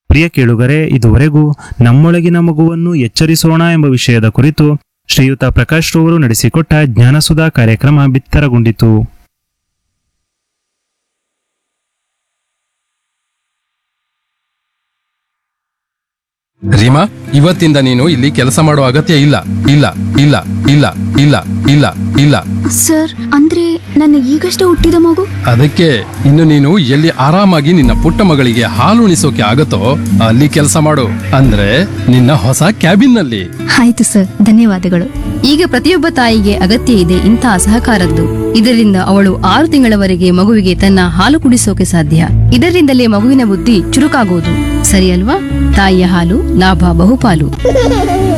ಪ್ರಿಯ ಕೇಳುಗರೆ ಇದುವರೆಗೂ ನಮ್ಮೊಳಗಿನ ಮಗುವನ್ನು ಎಚ್ಚರಿಸೋಣ ಎಂಬ ವಿಷಯದ ಕುರಿತು ಶ್ರೀಯುತ ಪ್ರಕಾಶ್ ರವರು ನಡೆಸಿಕೊಟ್ಟ ಜ್ಞಾನಸುಧಾ ಕಾರ್ಯಕ್ರಮ ಬಿತ್ತರಗೊಂಡಿತು ರೀಮಾ ಇವತ್ತಿಂದ ನೀನು ಇಲ್ಲಿ ಕೆಲಸ ಮಾಡೋ ಅಗತ್ಯ ಇಲ್ಲ ಇಲ್ಲ ಇಲ್ಲ ಇಲ್ಲ ಇಲ್ಲ ಇಲ್ಲ ಇಲ್ಲ ಸರ್ ಅಂದ್ರೆ ನನ್ನ ಈಗಷ್ಟೇ ಹುಟ್ಟಿದ ಮಗು ಅದಕ್ಕೆ ಇನ್ನು ನೀನು ಎಲ್ಲಿ ಆರಾಮಾಗಿ ನಿನ್ನ ಪುಟ್ಟ ಮಗಳಿಗೆ ಹಾಲು ಉಣಿಸೋಕೆ ಆಗತ್ತೋ ಅಲ್ಲಿ ಕೆಲಸ ಮಾಡು ಅಂದ್ರೆ ನಿನ್ನ ಹೊಸ ಕ್ಯಾಬಿನ್ ನಲ್ಲಿ ಆಯ್ತು ಸರ್ ಧನ್ಯವಾದಗಳು ಈಗ ಪ್ರತಿಯೊಬ್ಬ ತಾಯಿಗೆ ಅಗತ್ಯ ಇದೆ ಇಂತಹ ಸಹಕಾರದ್ದು ಇದರಿಂದ ಅವಳು ಆರು ತಿಂಗಳವರೆಗೆ ಮಗುವಿಗೆ ತನ್ನ ಹಾಲು ಕುಡಿಸೋಕೆ ಸಾಧ್ಯ ಇದರಿಂದಲೇ ಮಗುವಿನ ಬುದ್ಧಿ ಚುರುಕಾಗುವುದು ಸರಿ ಅಲ್ವಾ ತಾಯಿಯ ಹಾಲು ಲಾಭ ಬಹುಪಾಲು